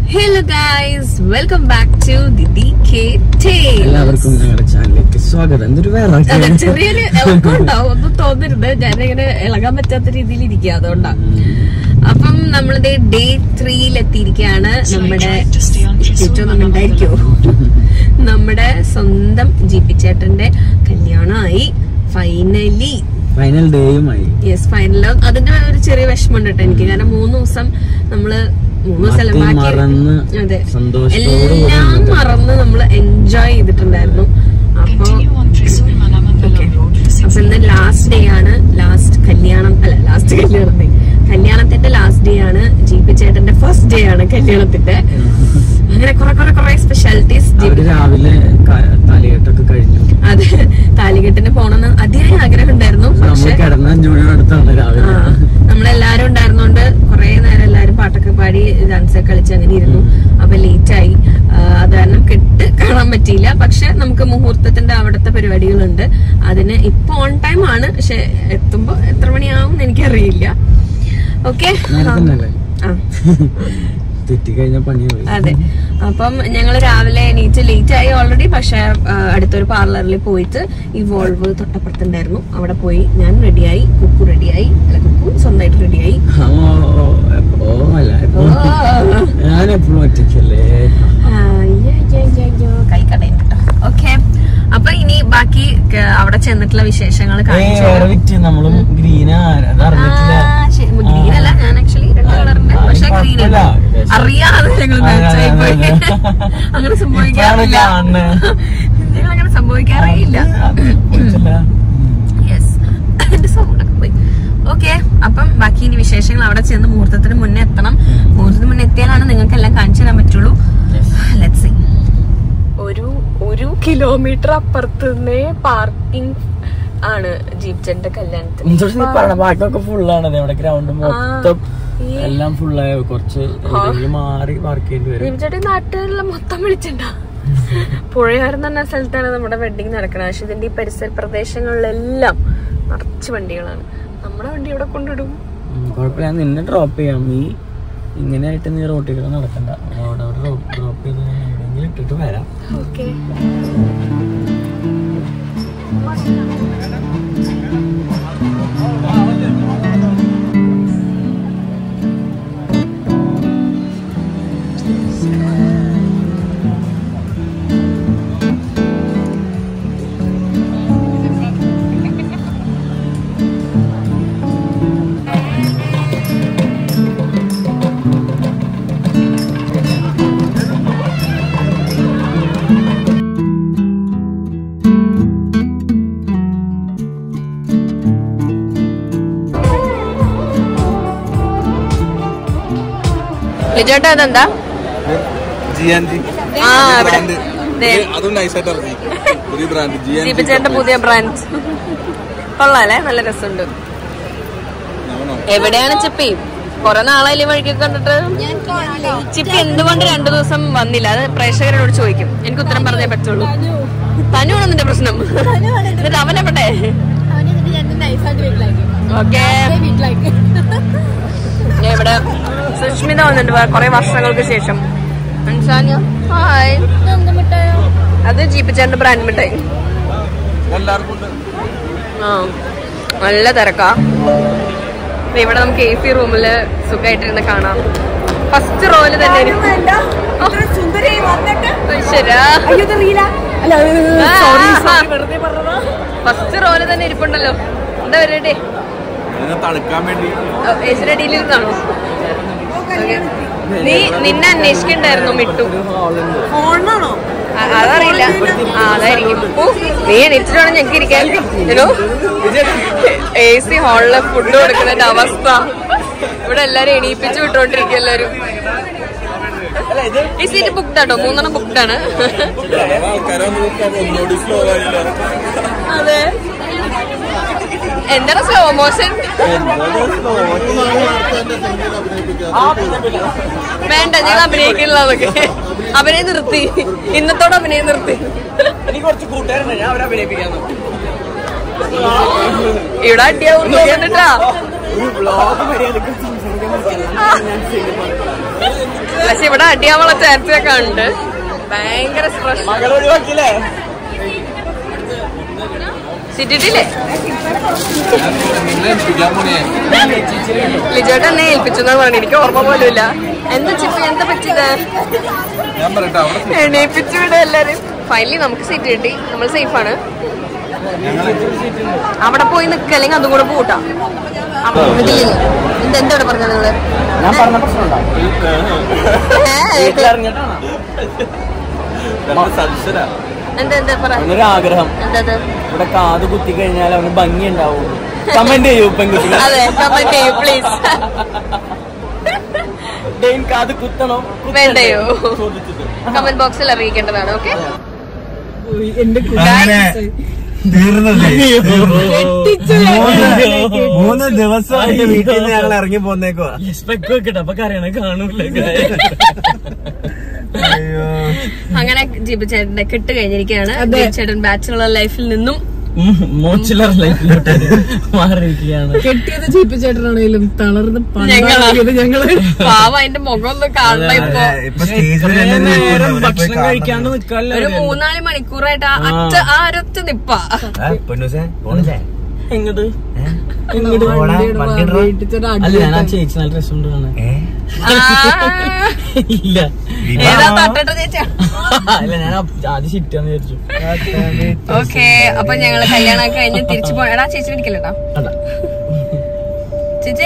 Hello guys welcome back to the K എല്ലാവർക്കും ഞങ്ങളുടെ ചാനലിലേക്ക് സ്വാഗതം എന്തൊരു വേറെ അതെ ചെറിയൊരു ഇളക്കം ഉണ്ടാവും ഒന്നും തോന്നരുത് ഞാനിങ്ങനെ ഇളകാൻ പറ്റാത്ത രീതിയിൽ ഇരിക്കുക അതുകൊണ്ടാ അപ്പം നമ്മളിത് ഡേ ത്രീയിൽ എത്തിയിരിക്കുകയാണ് നമ്മുടെ ഏറ്റവും ഉണ്ടായിരിക്കോ നമ്മുടെ സ്വന്തം ജി പി ചേട്ടന്റെ കല്യാണമായി ഫൈനലി ഫൈനൽ ഡേയുമായി യെസ് ഫൈനലോ അതിന്റെ ഒരു ചെറിയ വിഷമമുണ്ട് കേട്ടോ എനിക്ക് കാരണം മൂന്ന് ദിവസം നമ്മള് മൂന്ന് ദിവസം അല്ല, മറത്തി ബാക്കി- മറന്ന് അതെ സന്തോഷത്തോടു കൂടി എല്ലാം നിന്നിട്ട്. മറന്ന് നമ്മൾ എൻജോയ് ചെയ്തിട്ടുണ്ടായിരുന്നു അപ്പൊ ഓക്കെ അപ്പൊ ഇന്ന് ലാസ്റ്റ് ഡേ ആണ് ലാസ്റ്റ് കല്യാണം അല്ല ലാസ്റ്റ് കല്യാണം day. കല്യാണത്തിന്റെ ലാസ്റ്റ് ഡേ ആണ് ജി പി ചേട്ടന്റെ ഫസ്റ്റ് ഡേ ആണ് കല്യാണത്തിന്റെ അങ്ങനെ കുറെ കുറെ കുറെ സ്പെഷ്യാലിറ്റീസ് അവര് രാവിലെ ക- തലയെട്ടൊക്കെ കഴിഞ്ഞു അതെ താലികെട്ടിന് പോണെന്ന് അതിയായ ആഗ്രഹം ഉണ്ടായിരുന്നു നമ്മൾ പക്ഷെ കിടന്ന അഞ്ചു മണി അടുത്താണ് രാവിലെ ആ, നമ്മളെല്ലാരും ഉണ്ടായിരുന്നോണ്ട് കുറെ നേരം എല്ലാരും പാട്ടൊക്കെ പാടി ഡാൻസ് ഒക്കെ കളിച്ച് അങ്ങനെ ഇരുന്നു അപ്പൊ ലേറ്റ് ആയി ആ, അത് കാരണം കെട്ട് കാണാൻ പറ്റിയില്ല പക്ഷെ നമുക്ക് മുഹൂർത്തത്തിന്റെ അവിടുത്തെ പരിപാടികളുണ്ട് അതിന് ഇപ്പൊ ഓൺ ടൈം ആണ് പക്ഷെ എത്തുമ്പോ എത്ര മണിയാവും എന്ന് എനിക്കറിയില്ല ഓക്കെ നേരത്തെ തന്നെയല്ലേ ആ തെറ്റിക്കഴിഞ്ഞ പണി പോയി അതെ അപ്പം ഞങ്ങൾ രാവിലെ എണീറ്റ് ലേറ്റ് ആയി ഓൾറെഡി പക്ഷെ ആ, അടുത്തൊരു പാർലറിൽ പോയിട്ട് ഈ വോൾവ് തൊട്ടപ്പുറത്തുണ്ടായിരുന്നു അവിടെ പോയി ഞാൻ റെഡിയായി കുക്കു റെഡിയായി അല്ല കുക്കു സ്വന്തമായിട്ട് റെഡിയായി ആ, ഓ, ഓ, എപ്പോ അല്ല എപ്പോ ഞാൻ എപ്പോഴും ഒറ്റയ്ക്കല്ലേ കൈ കടയുണ്ട് ഓക്കെ അപ്പൊ ഇനി ബാക്കി ക- അവിടെ ചെന്നിട്ടുള്ള വിശേഷങ്ങൾ കാണിച്ചു വേറെ വിറ്റ് നമ്മളും ഗ്രീനാ അത് അറിഞ്ഞിട്ടില്ല ഗ്രീൻ അല്ല ഞാൻ ആക്ച്വലി രണ്ട് കളറിന്റെ ആ, പക്ഷെ ഗ്രീൻ കുഴപ്പമില്ല. അറിയാതെ ഞങ്ങൾ അതെ, match ആയി പോയി. അതെ, അതെ. അങ്ങനെ ഇപ്പോഴാണ് സംഭവിക്കാറില്ല കാണുന്നത്. ഞങ്ങൾ അങ്ങനെ സംഭവിക്കാറേ ഇല്ല അത് കുഴപ്പമില്ല. യെസ് എന്റെ സൗണ്ട് ഒക്കെ പോയി ഓക്കെ അപ്പം ബാക്കി ഇനി വിശേഷങ്ങൾ അവിടെ ചെന്ന് മുഹൂർത്തത്തിന് മുന്നേ എത്തണം മുഹൂർത്തത്തിന് മുന്നേ എത്തിയാലാണ് നിങ്ങൾക്ക് എല്ലാം കാണിച്ചു തരാൻ പറ്റുള്ളൂ ലെറ്റ്സ് സീ ഒരു ഒരു കിലോമീറ്റർ അപ്പുറത്തുനിന്നേ പാർക്കിംഗ് ആണ് ജീപ്ചന്റെ കല്യാണത്തിന് എന്തൊരു നീ പറയണ ബാക്കിയൊക്കെ ഫുള്ളാണ് ഇവിടെ ഗ്രൗണ്ട് മൊത്തം ഈ എല്ലാം ഫുള്ളായ കുറച്ച് എവിടെയെങ്കിലും മാറി പാർക്ക് ചെയ്യേണ്ടി വരും ജീപ്ചേട്ടൻ നാട്ടിലുള്ള മൊത്തം വിളിച്ചിട്ടുണ്ട പുഴയാരം തന്നെ സ്ഥലത്താണ് നമ്മുടെ വെഡിങ് നടക്കുന്നത് പക്ഷെ ഇതിന്റെ ഈ പരിസര പ്രദേശങ്ങളിലെല്ലാം നിറച്ച് വണ്ടികളാണ് നമ്മുടെ വണ്ടി ഇവിടെ കൊണ്ടിടും ഉം, കുഴപ്പമില്ല ഞാൻ നിന്നെ ഡ്രോപ്പ് ചെയ്യാം നീ ഇങ്ങനെ ആയിട്ട് നീ റോട്ടിൽ കൂടെ നടക്കണ്ട അവിടെ അവിടെ ഡ്രോപ്പ് ചെയ്ത് ഞാൻ എവിടെയെങ്കിലും ഇട്ടിട്ട് വരാം ഓക്കെ ലിജോട്ടാ അതെന്താ ആ ഇവിടെ ദേ, അതും നൈസായിട്ട് ഇറങ്ങി പുതിയ ബ്രാൻഡ് ജി എൻ ദീപചേട്ടന്റെ പുതിയ ബ്രാൻഡ് കൊള്ളാല്ലേ നല്ല രസമുണ്ട് എവിടെയാണ് ചിപ്പി കൊറേ നാളായില്ലേ വഴിക്കൊക്കെ കണ്ടിട്ട് ചിപ്പി എന്തുകൊണ്ട് രണ്ടു ദിവസം വന്നില്ല അത് പ്രേക്ഷകരോട് ചോദിക്കും എനിക്ക് ഉത്തരം പറഞ്ഞേ പറ്റുള്ളൂ തനുവാണ് നിന്റെ പ്രശ്നം എന്നിട്ട് അവനെവിടെ ഓക്കെ ഞാൻ ഇവിടെ സുഷ്മിത വന്നിട്ടുണ്ട് കൊറേ വർഷങ്ങൾക്ക് ശേഷം അൻസാനിയ ഹായ് അത് ജീപ്പിച്ചേട്ടന്റെ ബ്രാൻഡ് മിഠായി എല്ലാവർക്കും ഉണ്ട് ആ നല്ല തിരക്കാ ദേ ഇവിടെ നമുക്ക് എ സി റൂമില് സുഖമായിട്ടിരുന്ന് കാണാം ഫസ്റ്റ് റോയില് തന്നെ ഫസ്റ്റ് റോയില് തന്നെ ഇരിപ്പുണ്ടല്ലോ എന്താ പരിപാടി ഇതിനെ തണുക്കാൻ വേണ്ടി എസിന്റെ അടിയിലിരുന്നാണോ നീ നിന്നെ അന്വേഷിക്കണ്ടായിരുന്നു മിട്ടു അ- അതറിയില്ല ആ അതായിരിക്കും ഓ, നീ എണീറ്റിട്ടാണ് ഞങ്ങൾക്ക് ഇരിക്കാൻ ഏതോ എ സി ഹാളില് ഫുഡ് കൊടുക്കുന്നതിന്റെ അവസ്ഥ ഇവിടെ എല്ലാരും എണീപ്പിച്ചു വിട്ടോണ്ടിരിക്കും എല്ലാരും ഈ സീറ്റ് ബുക്ക്ഡ് ആട്ടോ മൂന്നെണ്ണം ബുക്ക്ഡ് ആണ് ആൾക്കാരെ ഒന്നുകൂടി സ്ലോ ആയില്ല അതെ എന്താണ് സ്ലോ മോഷൻ വേണ്ട ഞങ്ങൾ അഭിനയിക്കില്ല അതൊക്കെ അഭിനയം നിർത്തി ഇന്നത്തോടെ അഭിനയം നിർത്തി എനിക്ക് കുറച്ച് കൂട്ടുകാരുണ്ട് ഞാൻ അവരെ അഭിനയിപ്പിക്കാൻ ഇവിടെ അടിയാവും തോന്നിട്ടാ ഒരു ബ്ലോഗ് മര്യാദക്ക് സംസാരിക്കാൻ പറ്റില്ല പക്ഷെ ഇവിടെ അടിയാവുള്ള ചാൻസ് ഒക്കെ ഉണ്ട് ഭയങ്കര സ്ട്രെസ് മകൾ ഒഴിവാക്കിയില്ലേ സിറ്റിട്ടില്ലേ നിന്നെ ഏൽപ്പിക്കാൻ പോണിയേ ലിജോട്ട് എന്നെ ഏൽപ്പിച്ചു എന്നാണ് പറഞ്ഞു എനിക്ക് ഓർമ്മ പോലും ഇല്ല എന്താ ചിപ്പി എന്താ പറ്റിയത് ഞാൻ പറയട്ടെ അവിടെ എണീപ്പിച്ചു വിടും എല്ലാരും ഫൈനലി നമുക്ക് സീറ്റ് കിട്ടി നമ്മൾ സേഫ് ആണ് അവിടെ പോയി നിൽക്കുക അല്ലെങ്കിൽ അതും കൂടെ പൂട്ടാം എന്താ പറഞ്ഞത് നിങ്ങള് ഞാൻ പറഞ്ഞ പ്രശ്നമുണ്ടോ വീട്ടിലിറങ്ങിയിട്ടാണോ സദസ്സരാ എന്താ എന്താ പറ അവനൊരു ആഗ്രഹം എന്താ ഇത്? ഇവിടെ കാത് കുത്തി കഴിഞ്ഞാൽ അവന് ഭംഗി ഉണ്ടാവും കമന്റ് ചെയ്യൂ പെൺകുട്ടികൾ അതെ കമന്റ് ചെയ്യൂ പ്ലീസ് ഡെയിൻ കാത് കുത്തണോ വേണ്ടയോ കമന്റ് ബോക്സിൽ അറിയിക്കേണ്ടതാണ് ഓക്കെ എന്റെ അങ്ങനെ തീർന്നല്ലേ മൂന്ന് മൂന്ന് ദിവസമായിട്ട് വീട്ടിൽ നിന്ന് ഞങ്ങൾ ഇറങ്ങി പോന്നേക്കുവാ സ്പെക്ക് വെക്കട്ടെ അപ്പൊ കരയണ കാണൂല അയ്യോ അങ്ങനെ ജിബു ചേട്ടന്റെ കിട്ട് കഴിഞ്ഞിരിക്കുകയാണ് ജിബു ചേട്ടൻ ബാച്ചുലർ ലൈഫിൽ നിന്നും മോച്ചിലർ ലൈഫിലോട്ട് മാറിയിരിക്കുകയാണ് കെട്ടിയത് ചീപ്പിച്ചേട്ടനാണേലും തളർന്ന് ഞങ്ങളാ. പണ്ടാക്കിയത് ഞങ്ങള് പാവ അതിന്റെ മുഖം ഒന്ന് കാണണ്ട ഇപ്പൊ അതെ, ഇപ്പൊ സ്റ്റേജിൽ തന്നെ നേരം നിൽക്കുന്നു. ഇവിടെ പോയി ഭക്ഷണം കാണണം. കഴിക്കാണ്ട് നിക്കല്ലേ ഒരു മൂന്നാല് മണിക്കൂറായിട്ട് ആ അറ്റ ആ ഒരൊറ്റ നിപ്പാ ആ, പൊന്നൂസേ പോണില്ലേ എങ്ങോട്ട് ഏ? പോടാ, വണ്ടി ഇടറാ. വീട്ടിൽ അല്ല ഞാൻ ആ ചേച്ചി നല്ല രസമുണ്ട് കാണാൻ ഏ? ആ, ഇല്ല ഏതാ തട്ടട്ട ചേച്ചാ അല്ല ഞാൻ ആദ്യം ഷിഫ്റ്റാന്ന് വിചാരിച്ചു ഓക്കെ അപ്പൊ ഞങ്ങള് കല്യാണം കഴിഞ്ഞ് തിരിച്ചു പോയടാ ചേച്ചി പിടിക്കല്ലേട്ടാ അല്ല ചേച്ചി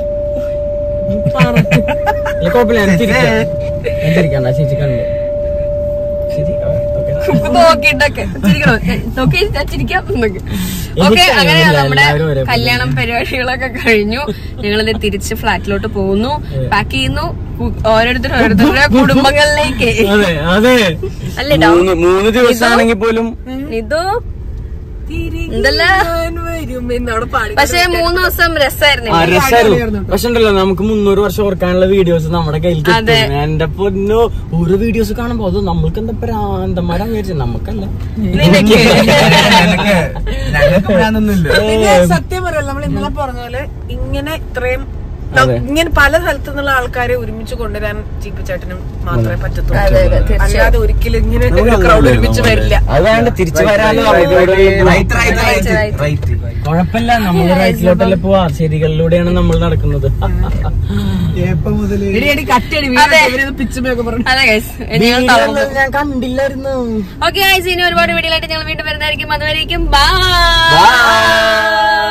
ഇല്ല, കുഴപ്പമില്ല ഞാൻ തിരിക്കാം ഞാൻ തിരിക്കാം ആ ചേച്ചി കണ്ടു ശരി ഓക്കെ നോക്കിട്ടൊക്കെ ചിരിക്കണോ നോക്കി ഞാൻ ചിരിക്കാം ഓക്കെ അങ്ങനെ എനിക്കറിയില്ല, നമ്മുടെ എല്ലാവരും ഒരേപോലെ. കല്യാണം പരിപാടികളൊക്കെ കഴിഞ്ഞു ഞങ്ങളിത് തിരിച്ച് ഫ്ലാറ്റിലോട്ട് പോകുന്നു പാക്ക് ചെയ്യുന്നു കു- ഓരോരുത്തരും ഓരോരുത്തരുടെ കുടുംബങ്ങളിലേക്ക് അതെ അതെ അല്ലേടാ മൂന്ന് മൂന്ന് ദിവസമാണെങ്കിൽ പോലും ഇതോ എന്തല്ല വരും എന്നവിടെ പാടി പക്ഷെ മൂന്ന് ദിവസം രസമായിരുന്നു ആ, രസായിരുന്നു. പക്ഷെ ഉണ്ടല്ലോ നമുക്ക് മുന്നൂറ് വർഷം ഓർക്കാനുള്ള വീഡിയോസ് നമ്മുടെ കയ്യിൽ കിട്ടും. അതെ. എന്റെ പൊന്നോ ഓരോ വീഡിയോസ് കാണുമ്പോ അത് നമ്മൾക്ക് എന്താ പ്രാന്തന്മാരാന്ന് വിചാരിച്ചു നമുക്കല്ല നിനക്ക് ഞങ്ങൾക്ക് ഞങ്ങൾക്ക് വരാനൊന്നുമില്ല പിന്നെ സത്യം പറയല്ല നമ്മൾ ഇന്നലെ പറഞ്ഞ പോലെ ഇങ്ങനെ ഇത്രയും ന- അതെ. ഇങ്ങനെ പല സ്ഥലത്തു നിന്നുള്ള ആൾക്കാരെ ഒരുമിച്ച് കൊണ്ടുവരാൻ ചീപ്പിച്ചേട്ടനും മാത്രമേ അതെ, അതെ, പറ്റത്തുള്ളൂ തീർച്ചയായും. അല്ലാതെ ഒരിക്കലും ഇങ്ങനെ ഒരു നമുക്ക് ക്രൗഡ് അങ്ങനെ ഒരുമിച്ച് നമ്മള് വരില്ല അതാണ്ട് തിരിച്ചു വരാൻ right right right Right. Right കുഴപ്പമില്ല നമ്മൾ റൈറ്റിലോട്ടല്ലേ പോവാ ശരികളിലൂടെയാണ് നമ്മൾ നടക്കുന്നത് എപ്പോ മുതല് എടി എടി കട്ടടി അതെ. പിച്ചുമയൊക്കെ പറഞ്ഞു അതെ ഗൈസ് ഞങ്ങൾ തളർന്നു ഞാൻ കണ്ടില്ലായിരുന്നു ഓക്കെ ഗൈസ് ഇനി ഒരുപാട് വീഡിയോ ആയിട്ട് ഞങ്ങൾ വീണ്ടും വരുന്നതായിരിക്കും അതുവരേക്കും ബൈ